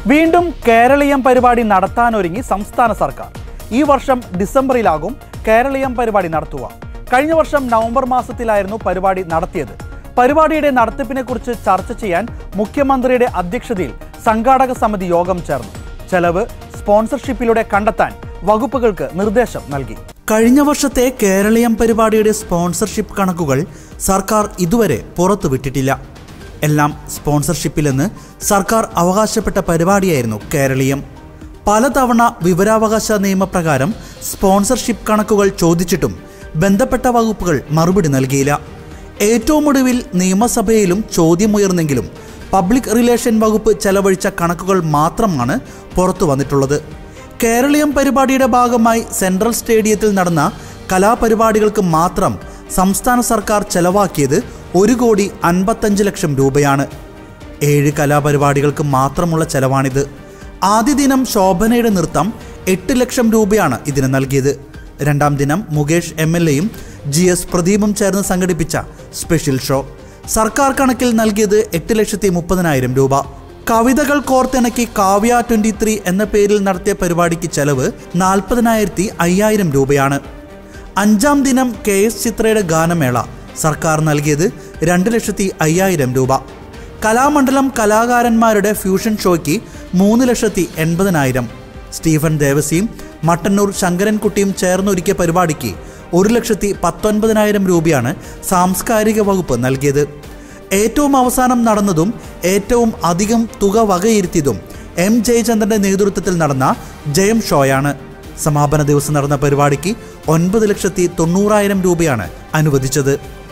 വീണ്ടും കേരളീയം പരിപാടി നടത്താനൊരുങ്ങി സംസ്ഥാന സർക്കാർ ഈ വർഷം ഡിസംബറിലാകും കേരളീയം പരിപാടി നടത്തുക കഴിഞ്ഞ വർഷം നവംബർ മാസത്തിലായിരുന്നു പരിപാടി നടത്തിയത് പരിപാടിയുടെ നടത്തിപ്പിനെ കുറിച്ച് ചർച്ച ചെയ്യാൻ മുഖ്യമന്ത്രിയുടെ അധ്യക്ഷതയിൽ സംഘാടക സമിതി യോഗം ചേർന്നു ചെലവ് സ്പോൺസർഷിപ്പിലൂടെ കണ്ടെത്താൻ വകുപ്പുകൾക്ക് നിർദ്ദേശം നൽകി കഴിഞ്ഞ വർഷത്തെ കേരളീയം പരിപാടിയുടെ സ്പോൺസർഷിപ്പ് കണക്കുകൾ സർക്കാർ ഇതുവരെ പുറത്തുവിട്ടിട്ടില്ല എല്ലാം സ്പോൺസർഷിപ്പിലെന്ന് സർക്കാർ അവകാശപ്പെട്ട പരിപാടിയായിരുന്നു കേരളീയം പലതവണ വിവരാവകാശ നിയമപ്രകാരം സ്പോൺസർഷിപ്പ് കണക്കുകൾ ചോദിച്ചിട്ടും ബന്ധപ്പെട്ട വകുപ്പുകൾ മറുപടി നൽകിയില്ല ഏറ്റവും ഒടുവിൽ നിയമസഭയിലും ചോദ്യമുയർന്നെങ്കിലും പബ്ലിക് റിലേഷൻ വകുപ്പ് ചെലവഴിച്ച കണക്കുകൾ മാത്രമാണ് പുറത്തു വന്നിട്ടുള്ളത് കേരളീയം പരിപാടിയുടെ ഭാഗമായി സെൻട്രൽ സ്റ്റേഡിയത്തിൽ നടന്ന കലാപരിപാടികൾക്ക് മാത്രം സംസ്ഥാന സർക്കാർ ചെലവാക്കിയത് ഒരു കോടി അൻപത്തഞ്ച് ലക്ഷം രൂപയാണ് ഏഴ് കലാപരിപാടികൾക്ക് മാത്രമുള്ള ചെലവാണിത് ആദ്യ ദിനം ശോഭനയുടെ നൃത്തം എട്ട് ലക്ഷം രൂപയാണ് ഇതിന് നൽകിയത് രണ്ടാം ദിനം മുകേഷ് എം എൽ എയും ജി എസ് പ്രദീപും ചേർന്ന് സംഘടിപ്പിച്ച സ്പെഷ്യൽ ഷോ സർക്കാർ കണക്കിൽ നൽകിയത് എട്ട് ലക്ഷത്തി മുപ്പതിനായിരം രൂപ കവിതകൾ കോർത്തിണക്കി കാവ്യ ട്വന്റി ത്രീ എന്ന പേരിൽ നടത്തിയ പരിപാടിക്ക് ചെലവ് നാൽപ്പതിനായിരത്തി അയ്യായിരം രൂപയാണ് അഞ്ചാം ദിനം കെ എസ് ചിത്രയുടെ ഗാനമേള സർക്കാർ നൽകിയത് രണ്ട് ലക്ഷത്തി അയ്യായിരം രൂപ കലാമണ്ഡലം കലാകാരന്മാരുടെ ഫ്യൂഷൻ ഷോയ്ക്ക് മൂന്ന് ലക്ഷത്തി എൺപതിനായിരം സ്റ്റീഫൻ ദേവസിയും മട്ടന്നൂർ ശങ്കരൻകുട്ടിയും ചേർന്നൊരുക്കിയ പരിപാടിക്ക് ഒരു ലക്ഷത്തി പത്തൊൻപതിനായിരം രൂപയാണ് സാംസ്കാരിക വകുപ്പ് നൽകിയത് ഏറ്റവും അവസാനം നടന്നതും ഏറ്റവും അധികം തുക വകയിരുത്തിയതും എം ജയചന്ദ്രന്റെ നേതൃത്വത്തിൽ നടന്ന ജയം ഷോയാണ് സമാപന ദിവസം നടന്ന പരിപാടിക്ക് ഒൻപത് ലക്ഷത്തി തൊണ്ണൂറായിരം രൂപയാണ് അനുവദിച്ചത്